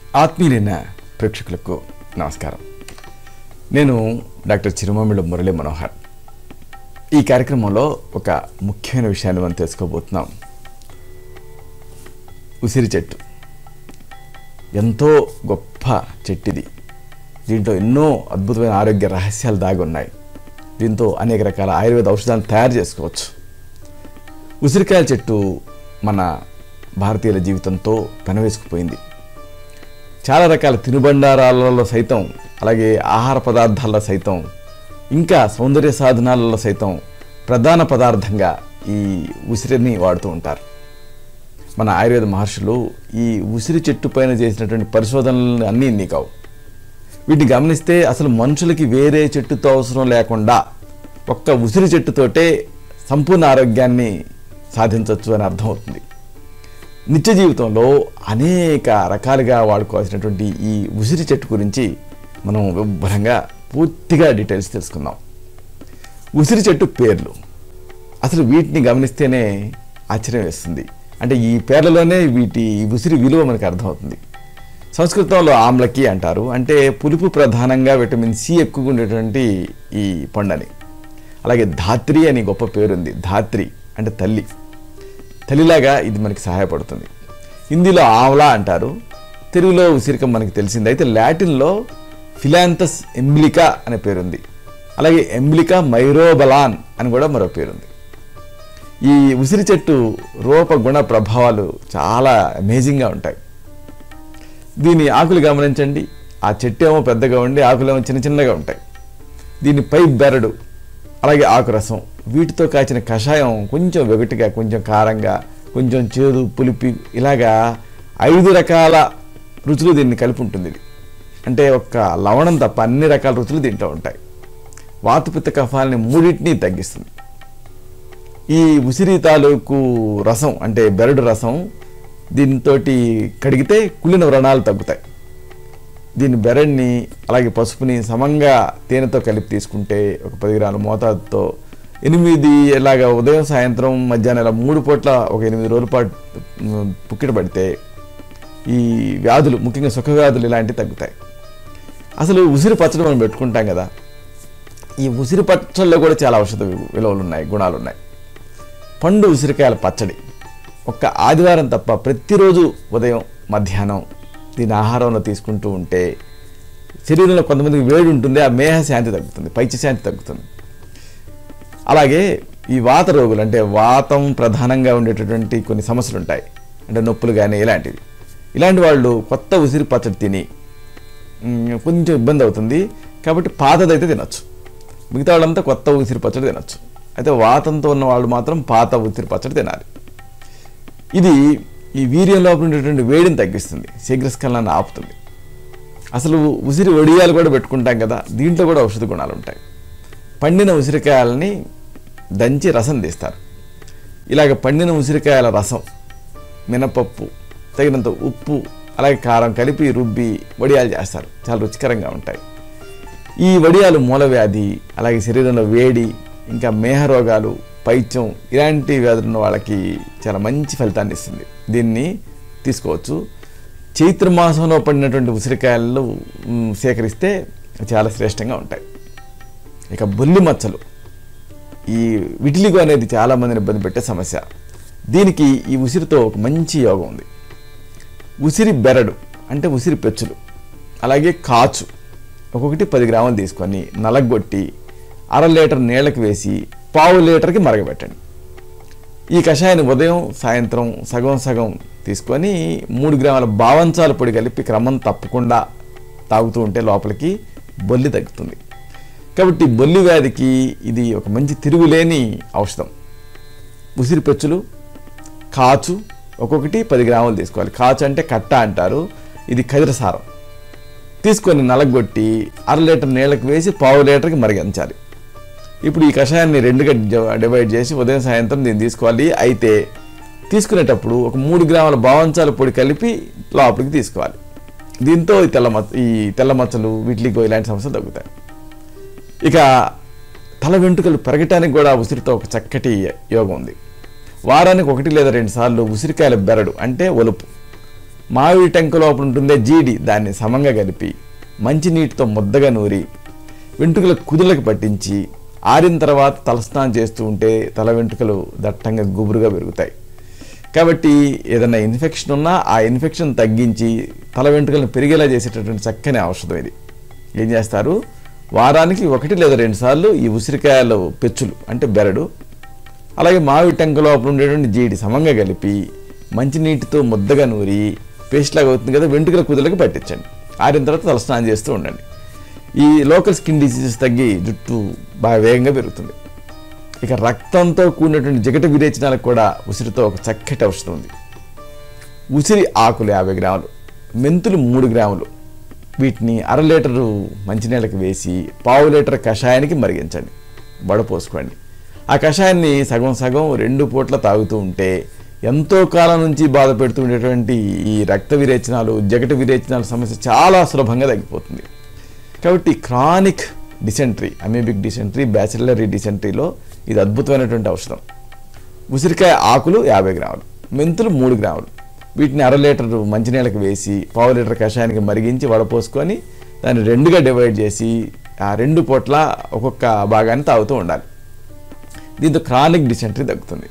ఆత్మీయులైన ప్రేక్షకులకు నమస్కారం నేను డాక్టర్ చిరుమామిళ్ళ మురళీ మనోహర్ ఈ కార్యక్రమంలో ఒక ముఖ్యమైన విషయాన్ని మనం తెలుసుకోబోతున్నాం ఉసిరి చెట్టు ఎంతో గొప్ప చెట్టిది దీంట్లో ఎన్నో అద్భుతమైన ఆరోగ్య రహస్యాలు దాగి ఉన్నాయి దీంతో అనేక రకాల ఆయుర్వేద ఔషధాలను తయారు చేసుకోవచ్చు ఉసిరికాయల చెట్టు మన భారతీయుల జీవితంతో పెనవేసుకుపోయింది చాలా రకాల తినుబండారాలలో సైతం అలాగే ఆహార పదార్థాల్లో సైతం ఇంకా సౌందర్య సాధనాలలో సైతం ప్రధాన పదార్థంగా ఈ ఉసిరిని వాడుతూ ఉంటారు మన ఆయుర్వేద మహర్షులు ఈ ఉసిరి చెట్టు పైన చేసినటువంటి పరిశోధనలు అన్నీ ఇన్ని కావు వీటిని గమనిస్తే అసలు మనుషులకి వేరే చెట్టుతో అవసరం లేకుండా ఒక్క ఉసిరి చెట్టుతోటే సంపూర్ణ ఆరోగ్యాన్ని సాధించవచ్చు అని అర్థమవుతుంది నిత్య జీవితంలో అనేక రకాలుగా వాడుకోవాల్సినటువంటి ఈ ఉసిరి చెట్టు గురించి మనం వివరంగా పూర్తిగా డీటెయిల్స్ తెలుసుకుందాం ఉసిరి చెట్టు పేర్లు అసలు వీటిని గమనిస్తేనే ఆశ్చర్యం వేస్తుంది అంటే ఈ పేర్లలోనే వీటి ఈ ఉసిరి విలువ మనకు అర్థమవుతుంది సంస్కృతంలో ఆమ్లకి అంటారు అంటే పులుపు ప్రధానంగా విటమిన్ సి ఎక్కువగా ఉండేటువంటి ఈ పండని అలాగే ధాత్రి అని గొప్ప పేరుంది ధాత్రి అంటే తల్లి తల్లిలాగా ఇది మనకి సహాయపడుతుంది హిందీలో ఆమ్లా అంటారు తెలుగులో ఉసిరికం మనకి తెలిసింది అయితే లాటిన్లో ఫిలాంతస్ ఎంబ్లికా అనే పేరుంది అలాగే ఎంబ్లికా మైరోబలాన్ అని కూడా మరో పేరుంది ఈ ఉసిరి చెట్టు రూప గుణ ప్రభావాలు చాలా అమేజింగ్గా ఉంటాయి దీని ఆకులు గమనించండి ఆ చెట్టు ఏమో పెద్దగా ఉండి ఆకులేమో చిన్న చిన్నగా ఉంటాయి దీని పై బెరడు అలాగే ఆకురసం వీటితో కాచిన కషాయం కొంచెం వెగటిగా కొంచెం కారంగా కొంచెం చేదు పులిపి ఇలాగా ఐదు రకాల రుచులు దీన్ని కలిపి ఉంటుంది ఇది అంటే ఒక్క లవణం తప్ప అన్ని రకాల రుచులు దీంట్లో ఉంటాయి వాతుపిత్త కఫాలని మూడింటిని తగ్గిస్తుంది ఈ ఉసిరి తాలూకు రసం అంటే బెరడు రసం దీంతో కడిగితే కుళ్ళిన వ్రణాలు తగ్గుతాయి దీని బెరడ్ని అలాగే పసుపుని సమంగా తేనెతో కలిపి తీసుకుంటే ఒక పది గ్రాముల మోతాదుతో ఎనిమిది ఇలాగ ఉదయం సాయంత్రం మధ్యాహ్నం ఇలా మూడు పూట్ల ఒక ఎనిమిది రోజుల పాటు ఉమ్, పుక్కిట పడితే ఈ వ్యాధులు ముఖ్యంగా సుఖ వ్యాధులు ఇలాంటివి తగ్గుతాయి అసలు ఉసిరి పచ్చడి మనం పెట్టుకుంటాం కదా ఈ ఉసిరి పచ్చళ్ళలో కూడా చాలా ఔషధ విలువలు ఉన్నాయి గుణాలు ఉన్నాయి పండు ఉసిరికాయల పచ్చడి ఒక్క ఆదివారం తప్ప ప్రతిరోజు ఉదయం మధ్యాహ్నం దీని ఆహారంలో తీసుకుంటూ ఉంటే శరీరంలో కొంతమందికి వేడి ఉంటుంది ఆ మేహ శాంతి తగ్గుతుంది పైచ శాంతి తగ్గుతుంది అలాగే ఈ వాత రోగులు అంటే వాతం ప్రధానంగా ఉండేటటువంటి కొన్ని సమస్యలు ఉంటాయి అంటే నొప్పులు కానీ ఇలాంటివి ఇలాంటి వాళ్ళు కొత్త ఉసిరి పచ్చడి తిని మ్, కొంచెం ఇబ్బంది అవుతుంది కాబట్టి పాతదైతే తినొచ్చు మిగతా వాళ్ళంతా కొత్త ఉసిరి పచ్చడి తినొచ్చు అయితే వాతంతో ఉన్న వాళ్ళు మాత్రం పాత ఉసిరి పచ్చడి తినాలి ఇది ఈ వీర్యం లోపల ఉండేటువంటి వేడిని తగ్గిస్తుంది శీఘ్రస్ఖలనాన్ని ఆపుతుంది అసలు ఉసిరి వడియాలు కూడా పెట్టుకుంటాం కదా దీంట్లో కూడా ఔషధ గుణాలు ఉంటాయి పండిన ఉసిరికాయలని దంచి రసం తీస్తారు ఇలాగ పండిన ఉసిరికాయల రసం మినపప్పు తగినంత ఉప్పు అలాగే కారం కలిపి రుబ్బి వడియాలు చేస్తారు చాలా రుచికరంగా ఉంటాయి ఈ వడియాలు మూలవ్యాధి అలాగే శరీరంలో వేడి ఇంకా మేహ రోగాలు పైత్యం ఇలాంటి వ్యాధులు ఉన్న వాళ్ళకి చాలా మంచి ఫలితాన్ని ఇస్తుంది దీన్ని తీసుకోవచ్చు చైత్ర మాసంలో పడినటువంటి ఉసిరికాయలు మ్, సేకరిస్తే చాలా శ్రేష్టంగా ఉంటాయి ఇక బొల్లి మచ్చలు ఈ విటిలిగో అనేది చాలా మందిని ఇబ్బంది పెట్టే సమస్య దీనికి ఈ ఉసిరితో ఒక మంచి యోగం ఉంది ఉసిరి బెరడు అంటే ఉసిరి పెచ్చులు అలాగే కాచు ఒక్కొక్కటి పది గ్రాములు తీసుకొని నలగొట్టి అర లీటర్ నీళ్ళకి వేసి పావు లీటర్కి మరగబెట్టండి ఈ కషాయాన్ని ఉదయం సాయంత్రం సగం సగం తీసుకొని మూడు గ్రాముల బావంచాల పొడి కలిపి క్రమం తప్పకుండా తాగుతూ ఉంటే లోపలికి బొల్లి తగ్గుతుంది కాబట్టి బొల్లి వ్యాధికి ఇది ఒక మంచి తిరుగులేని ఔషధం ఉసిరి పెచ్చులు కాచు ఒక్కొక్కటి పది గ్రాములు తీసుకోవాలి కాచు అంటే కట్ట అంటారు ఇది ఖదిరసారం తీసుకొని నలగొట్టి అర లీటర్ నీళ్ళకి వేసి పావు లీటర్కి మరిగించాలి ఇప్పుడు ఈ కషాయాన్ని రెండుగా డివ- డివైడ్ చేసి ఉదయం సాయంత్రం దీన్ని తీసుకోవాలి అయితే తీసుకునేటప్పుడు ఒక మూడు గ్రాముల బావంచాల పొడి కలిపి లోపలికి తీసుకోవాలి దీంతో ఈ తెల్ల మచ్చ ఈ తెల్ల మచ్చలు వీటిలిగో ఇలాంటి సమస్యలు తగ్గుతాయి ఇక తల వెంట్రుకలు పెరగటానికి కూడా ఉసిరితో ఒక చక్కటి యోగం ఉంది వారానికి ఒకటి లేదా రెండు సార్లు ఉసిరికాయల బెరడు అంటే ఒలుపు మామిడి టెంక లోపల ఉంటుందే జీడి దాన్ని సమంగా కలిపి మంచినీటితో ముద్దగా నూరి వెంట్రుకల కుదులకు పట్టించి ఆరిన తర్వాత తలస్నానం చేస్తూ ఉంటే తల వెంట్రుకలు దట్టంగా గుబురుగా పెరుగుతాయి కాబట్టి ఏదైనా ఇన్ఫెక్షన్ ఉన్నా ఆ ఇన్ఫెక్షన్ తగ్గించి తల వెంట్రుకలను పెరిగేలా చేసేటటువంటి చక్కని ఔషధం ఇది ఏం చేస్తారు వారానికి ఒకటి లేదా రెండు సార్లు ఈ ఉసిరికాయల పెచ్చులు అంటే బెరడు అలాగే మామిడి టెంక లోపల ఉండేటువంటి జీడి సమంగా కలిపి మంచినీటితో ముద్దగా నూరి పేస్ట్ లాగా అవుతుంది కదా వెంట్రుకల కుదులకు పట్టించండి ఆరిన తర్వాత తలస్నానం చేస్తూ ఉండండి ఈ లోకల్ స్కిన్ డిసీజెస్ తగ్గి జుట్టు బాగా వేగంగా పెరుగుతుంది ఇక రక్తంతో కూడినటువంటి జిగట విరేచనాలకు కూడా ఉసిరితో ఒక చక్కటి ఔషధం ఉంది ఉసిరి ఆకులు యాభై గ్రాములు మెంతులు మూడు గ్రాములు వీటిని అర లీటరు మంచినీళ్ళకి వేసి పావు లీటర్ కషాయానికి మరిగించండి వడపోసుకోండి ఆ కషాయాన్ని సగం సగం రెండు పూట్ల తాగుతూ ఉంటే ఎంతో కాలం నుంచి బాధ పెడుతూ ఉండేటువంటి ఈ రక్త విరేచనాలు జగట విరేచనాల సమస్య చాలా సులభంగా తగ్గిపోతుంది కాబట్టి chronic dysentery amoebic dysentery bacillary డిసెంట్రీలో ఇది అద్భుతమైనటువంటి ఔషధం ఉసిరికాయ ఆకులు యాభై గ్రాములు మెంతులు మూడు గ్రాములు వీటిని అర లీటర్ మంచినీళ్ళకి వేసి పావు లీటర్ కషాయానికి మరిగించి వడపోసుకొని దాన్ని రెండుగా డివైడ్ చేసి ఆ రెండు పూట్ల ఒక్కొక్క భాగాన్ని తాగుతూ ఉండాలి దీంతో క్రానిక్ డిసెంట్రీ తగ్గుతుంది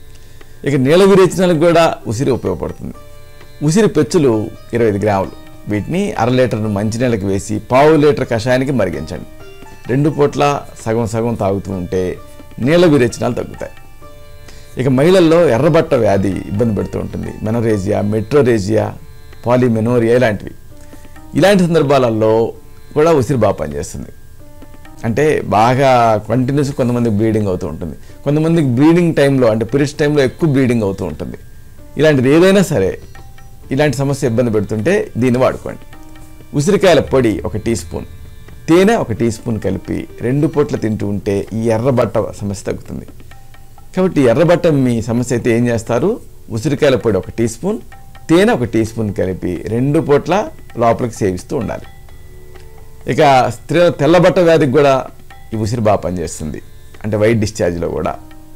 ఇక నీళ్ళ విరేచనాలకు కూడా ఉసిరి ఉపయోగపడుతుంది ఉసిరి పెచ్చులు ఇరవై ఐదు గ్రాములు వీటిని అర లీటర్ మంచినీళ్ళకి వేసి పావు లీటర్ కషాయానికి మరిగించండి రెండు పూట్ల సగం సగం తాగుతూ ఉంటే నీళ్ళ విరేచనాలు తగ్గుతాయి ఇక మహిళల్లో ఎర్రబట్ట వ్యాధి ఇబ్బంది పెడుతూ ఉంటుంది మెనోరేజియా మెట్రోరేజియా పాలిమెనోరియా ఇలాంటివి ఇలాంటి సందర్భాలలో కూడా ఉసిరి బాగా పనిచేస్తుంది అంటే బాగా కంటిన్యూస్ కొంతమందికి బ్లీడింగ్ అవుతూ ఉంటుంది కొంతమందికి బ్లీడింగ్ టైంలో అంటే పీరియడ్స్ టైంలో ఎక్కువ బ్లీడింగ్ అవుతూ ఉంటుంది ఇలాంటిది ఏదైనా సరే ఇలాంటి సమస్య ఇబ్బంది పెడుతుంటే దీన్ని వాడుకోండి ఉసిరికాయల పొడి ఒక టీ స్పూన్ తేనె ఒక టీ స్పూన్ కలిపి రెండు పూట్ల తింటూ ఉంటే ఈ ఎర్రబట్ట సమస్య తగ్గుతుంది కాబట్టి ఎర్రబట్ట మీ సమస్య అయితే ఏం చేస్తారు ఉసిరికాయల పొడి ఒక టీ స్పూన్ తేనె ఒక టీ స్పూన్ కలిపి రెండు పూట్ల లోపలికి సేవిస్తూ ఉండాలి ఇక స్త్రీల తెల్లబట్ట వ్యాధికి కూడా ఈ ఉసిరి బాగా పనిచేస్తుంది అంటే వైట్ డిశ్చార్జ్లో కూడా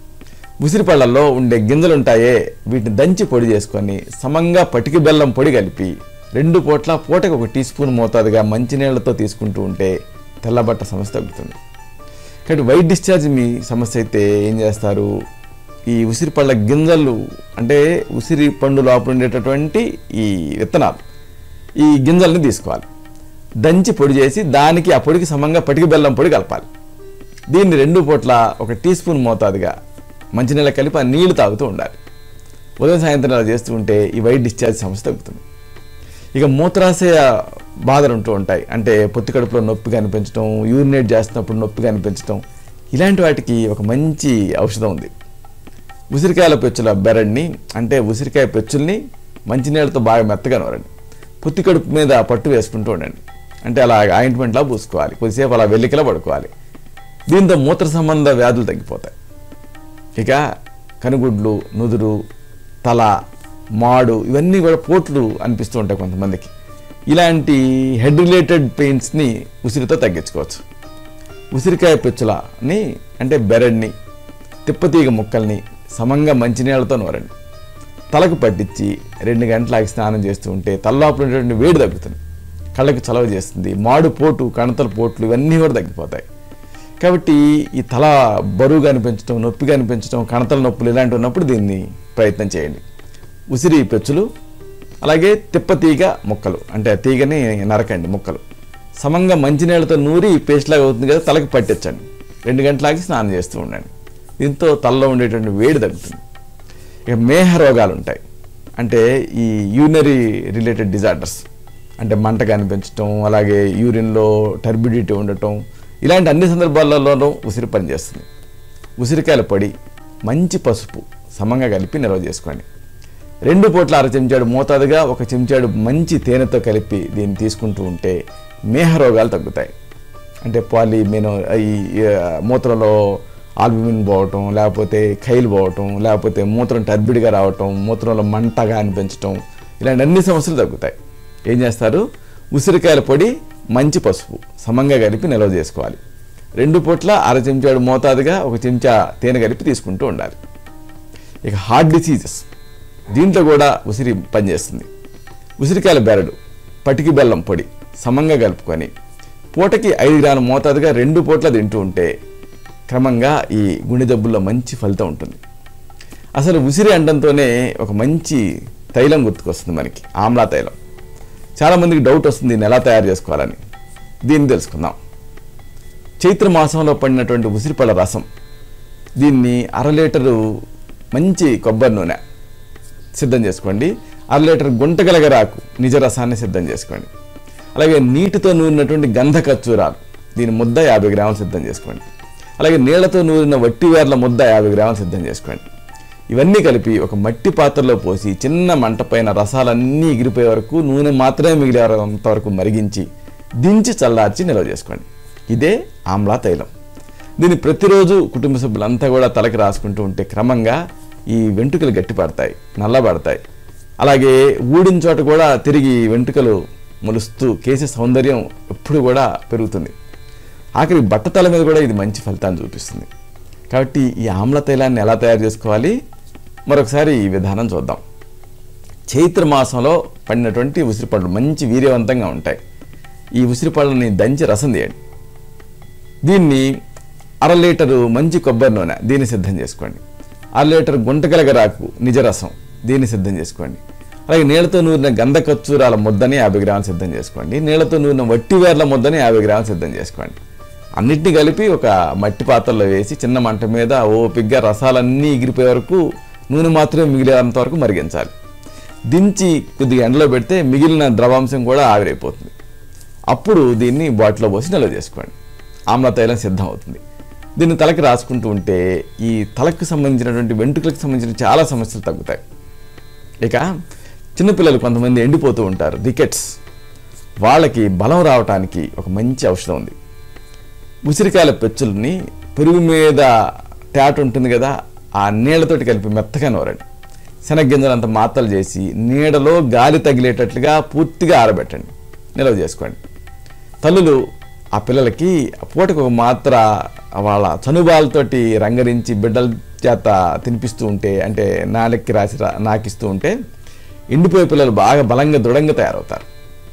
ఉసిరి పళ్ళల్లో ఉండే గింజలు ఉంటాయే వీటిని దంచి పొడి చేసుకొని సమంగా పటికి బెల్లం పొడి కలిపి రెండు పూట్ల పూటకు ఒక టీ స్పూన్ మోతాదుగా మంచినీళ్లతో తీసుకుంటూ ఉంటే తెల్లబట్ట సమస్య తగ్గుతుంది కాబట్టి వైట్ డిశ్చార్జ్ మీ సమస్య అయితే ఏం చేస్తారు ఈ ఉసిరి పళ్ళ గింజలు అంటే ఉసిరి పండు లోపల ఉండేటటువంటి ఈ విత్తనాలు ఈ గింజల్ని తీసుకోవాలి దంచి పొడి చేసి దానికి ఆ పొడికి సమంగా పటికి బెల్లం పొడి కలపాలి దీన్ని రెండు పూట్ల ఒక టీ స్పూన్ మోతాదుగా మంచినీళ్ళ కలిపి ఆ నీళ్లు తాగుతూ ఉండాలి ఉదయం సాయంత్రం అలా చేస్తూ ఉంటే ఈ వైట్ డిశ్చార్జ్ సమస్య తగ్గుతుంది ఇక మూత్రాశయ బాధలు ఉంటూ ఉంటాయి అంటే పొత్తి కడుపులో నొప్పిగా అనిపించడం యూరినేట్ చేస్తున్నప్పుడు నొప్పిగా అనిపించడం ఇలాంటి వాటికి ఒక మంచి ఔషధం ఉంది ఉసిరికాయల పెచ్చుల బెరడ్ని అంటే ఉసిరికాయ పెచ్చుల్ని మంచినీళ్ళతో బాగా మెత్తగా నూరండి పొత్తి కడుపు మీద పట్టు వేసుకుంటూ ఉండండి అంటే అలా ఆయింట్మెంట్లా పూసుకోవాలి కొద్దిసేపు అలా వెల్లికలా పడుకోవాలి దీంతో మూత్ర సంబంధ వ్యాధులు తగ్గిపోతాయి ఇక కనుగుడ్లు నుదురు తల మాడు ఇవన్నీ కూడా పోట్లు అనిపిస్తూ ఉంటాయి కొంతమందికి ఇలాంటి హెడ్ రిలేటెడ్ పెయిన్స్ని ఉసిరితో తగ్గించుకోవచ్చు ఉసిరికాయ పెచ్చులని అంటే బెరడ్ని తిప్పతీగ ముక్కల్ని సమంగా మంచినీళ్ళతో నూరండి తలకు పట్టించి రెండు గంటలకి స్నానం చేస్తూ ఉంటే తలలోపల ఉండేటువంటి వేడి తగ్గుతుంది కళ్ళకి చలవ చేస్తుంది మాడు పోటు కణతల పోట్లు ఇవన్నీ కూడా తగ్గిపోతాయి కాబట్టి ఈ తల బరువుగా అనిపించడం నొప్పిగా అనిపించడం కణతల నొప్పులు ఇలాంటివి ఉన్నప్పుడు దీన్ని ప్రయత్నం చేయండి ఉసిరి పెచ్చులు అలాగే తిప్పతీగ ముక్కలు అంటే ఆ తీగని నరకండి ముక్కలు సమంగా మంచినీళ్ళతో నూరి పేస్ట్ లాగా అవుతుంది కదా తలకి పట్టించండి రెండు గంటలకి స్నానం చేస్తూ ఉండండి దీంతో తలలో ఉండేటువంటి వేడి తగ్గుతుంది ఇక మేహ రోగాలు ఉంటాయి అంటే ఈ యూరినరీ రిలేటెడ్ డిజార్డర్స్ అంటే మంటగా అనిపించటం అలాగే యూరిన్లో టర్బిడిటీ ఉండటం ఇలాంటి అన్ని సందర్భాలలోనూ ఉసిరి పనిచేస్తుంది ఉసిరికాయల పొడి మంచి పసుపు సమంగా కలిపి నిల్వ చేసుకోండి రెండు పూట్ల అర చెంచాడు మోతాదుగా ఒక చెంచాడు మంచి తేనెతో కలిపి దీన్ని తీసుకుంటూ ఉంటే మేహ రోగాలు తగ్గుతాయి అంటే పాలి మెనో ఈ ఆ, మూత్రంలో ఆల్బుమిన్ పోవటం లేకపోతే ఖైలు పోవటం లేకపోతే మూత్రం టర్బిడ్గా రావటం మూత్రంలో మంటగా అనిపించటం ఇలాంటి అన్ని సమస్యలు తగ్గుతాయి ఏం చేస్తారు ఉసిరికాయల పొడి మంచి పసుపు సమంగా కలిపి నిల్వ చేసుకోవాలి రెండు పూట్ల అర చెంచాడు మోతాదుగా ఒక చెంచా తేనె కలిపి తీసుకుంటూ ఉండాలి ఇక హార్ట్ డిసీజెస్ దీంట్లో కూడా ఉసిరి పనిచేస్తుంది ఉసిరికాయల బెరడు పటికి బెల్లం పొడి సమంగా కలుపుకొని పూటకి ఐదు గ్రాముల మోతాదుగా రెండు పూట్ల తింటూ ఉంటే క్రమంగా ఈ గుండె జబ్బుల్లో మంచి ఫలితం ఉంటుంది అసలు ఉసిరి అండంతోనే ఒక మంచి తైలం గుర్తుకొస్తుంది మనకి ఆమ్లా తైలం చాలామందికి డౌట్ వస్తుంది దీన్ని ఎలా తయారు చేసుకోవాలని దీన్ని తెలుసుకుందాం చైత్ర మాసంలో పడినటువంటి ఉసిరిపళ్ళ రసం దీన్ని అర లీటరు మంచి కొబ్బరి నూనె సిద్ధం చేసుకోండి అర లీటర్ గుంటగలగరాకు నిజ రసాన్ని సిద్ధం చేసుకోండి అలాగే నీటితో నూరినటువంటి గంధ కచ్చూరాలు దీని ముద్ద యాభై గ్రాములు సిద్ధం చేసుకోండి అలాగే నీళ్లతో నూరిన వట్టి వేర్ల ముద్ద యాభై గ్రాములు సిద్ధం చేసుకోండి ఇవన్నీ కలిపి ఒక మట్టి పాత్రలో పోసి చిన్న మంట పైన రసాలన్నీ ఎగిరిపోయే వరకు నూనె మాత్రమే మిగిలేంత వరకు మరిగించి దించి చల్లార్చి నిల్వ చేసుకోండి ఇదే ఆమ్లా తైలం దీన్ని ప్రతిరోజు కుటుంబ సభ్యులంతా కూడా తలకి రాసుకుంటూ ఉంటే క్రమంగా ఈ వెంట్రుకలు గట్టిపడతాయి నల్లబడతాయి అలాగే ఊడిన చోట కూడా తిరిగి వెంట్రుకలు మొలుస్తూ కేసే సౌందర్యం ఎప్పుడు కూడా పెరుగుతుంది ఆఖరి బట్టతల మీద కూడా ఇది మంచి ఫలితాన్ని చూపిస్తుంది కాబట్టి ఈ ఆమ్ల తైలాన్ని ఎలా తయారు చేసుకోవాలి మరొకసారి ఈ విధానం చూద్దాం చైత్ర మాసంలో పడినటువంటి ఉసిరిపళ్ళు మంచి వీర్యవంతంగా ఉంటాయి ఈ ఉసిరిపళ్ళని దంచి రసం తీయండి దీన్ని అర లీటరు మంచి కొబ్బరి నూనె దీన్ని సిద్ధం చేసుకోండి అర లీటర్ గుంటకలగరాకు నిజరసం దీన్ని సిద్ధం చేసుకోండి అలాగే నీళ్ళతో నూరిన గంధ కచ్చూరాల ముద్దని యాభై గ్రాములు సిద్ధం చేసుకోండి నీళ్ళతో నూరిన వట్టి వేర్ల ముద్దని యాభై గ్రాములు సిద్ధం చేసుకోండి అన్నిటిని కలిపి ఒక మట్టి పాత్రలో వేసి చిన్న మంట మీద ఓపిగ్గా రసాలన్నీ ఎగిరిపోయే వరకు నూనె మాత్రమే మిగిలేంత వరకు మరిగించాలి దించి కొద్దిగా ఎండలో పెడితే మిగిలిన ద్రవాంశం కూడా ఆవిరైపోతుంది అప్పుడు దీన్ని బాటిల్లో పోసి నిల్వ చేసుకోండి ఆమ్ల తైలం సిద్ధం అవుతుంది దీన్ని తలకి రాసుకుంటూ ఉంటే ఈ తలకు సంబంధించినటువంటి వెంట్రుకలకు సంబంధించిన చాలా సమస్యలు తగ్గుతాయి ఇక చిన్నపిల్లలు కొంతమంది ఎండిపోతూ ఉంటారు రికెట్స్ వాళ్ళకి బలం రావటానికి ఒక మంచి ఔషధం ఉంది ఉసిరికాయల పెచ్చుల్ని పెరుగు మీద తేట ఉంటుంది కదా ఆ నీళ్ళతోటి కలిపి మెత్తగా నూరండి శనగ్గింజలంత మాత్రలు చేసి నీడలో గాలి తగిలేటట్లుగా పూర్తిగా ఆరబెట్టండి నిల్వ చేసుకోండి తల్లులు ఆ పిల్లలకి పూటకు ఒక మాత్ర వాళ్ళ చనుబాలతోటి రంగరించి బిడ్డల చేత తినిపిస్తూ ఉంటే అంటే నాలుగుకి రాసి రా- నాకిస్తూ ఉంటే ఎండిపోయే పిల్లలు బాగా బలంగా దృఢంగా తయారవుతారు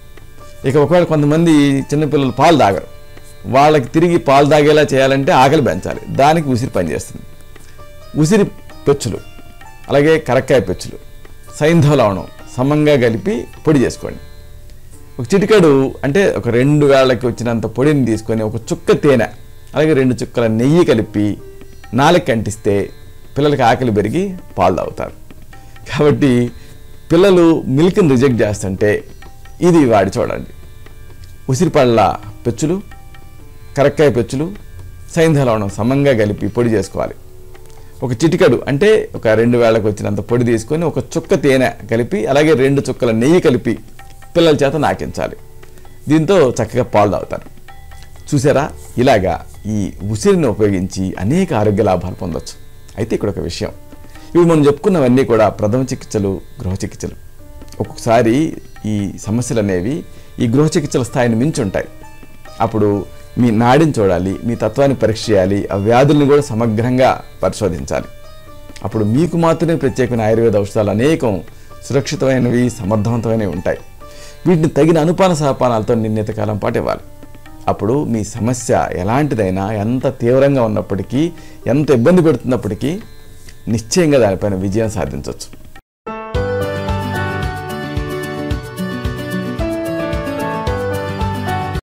ఇక ఒకవేళ కొంతమంది చిన్నపిల్లలు పాలు తాగరు వాళ్ళకి తిరిగి పాలు తాగేలా చేయాలంటే ఆకలి పెంచాలి దానికి ఉసిరి పనిచేస్తుంది ఉసిరి పెచ్చులు అలాగే కరక్కాయ పెచ్చులు సైంధవ లవణం సమంగా కలిపి పొడి చేసుకోండి ఒక చిటికెడు అంటే ఒక రెండు వేళ్ళకి వచ్చినంత పొడిని తీసుకొని ఒక చుక్క తేనె అలాగే రెండు చుక్కల నెయ్యి కలిపి నాలుగు అంటిస్తే పిల్లలకి ఆకలి పెరిగి పాలు తాగుతారు కాబట్టి పిల్లలు మిల్క్ని రిజెక్ట్ చేస్తుంటే ఇది వాడి చూడండి ఉసిరిపళ్ళ పెచ్చులు కరక్కాయ పెచ్చులు సైంధవ లవణం సమంగా కలిపి పొడి చేసుకోవాలి ఒక చిటికడు అంటే ఒక రెండు వేలకు వచ్చినంత పొడి తీసుకొని ఒక చుక్క తేనె కలిపి అలాగే రెండు చుక్కల నెయ్యి కలిపి పిల్లల చేత నాకించాలి దీంతో చక్కగా పాలు తాగుతారు చూసారా ఇలాగా ఈ ఉసిరిని ఉపయోగించి అనేక ఆరోగ్య లాభాలు పొందొచ్చు అయితే ఇక్కడ ఒక విషయం ఇవి మనం చెప్పుకున్నవన్నీ కూడా ప్రథమ చికిత్సలు గృహ చికిత్సలు ఒక్కొక్కసారి ఈ సమస్యలు అనేవి ఈ గృహ చికిత్సల స్థాయిని మించి ఉంటాయి అప్పుడు మీ నాడిని చూడాలి మీ తత్వాన్ని పరీక్ష చేయాలి ఆ వ్యాధుల్ని కూడా సమగ్రంగా పరిశోధించాలి అప్పుడు మీకు మాత్రమే ప్రత్యేకమైన ఆయుర్వేద ఔషధాలు అనేకం సురక్షితమైనవి సమర్థవంతమైనవి ఉంటాయి వీటిని తగిన అనుపాన సహపానాలతో నిర్ణీత కాలం పాటు ఇవ్వాలి అప్పుడు మీ సమస్య ఎలాంటిదైనా ఎంత తీవ్రంగా ఉన్నప్పటికీ ఎంత ఇబ్బంది పెడుతున్నప్పటికీ నిశ్చయంగా దానిపైన విజయం సాధించవచ్చు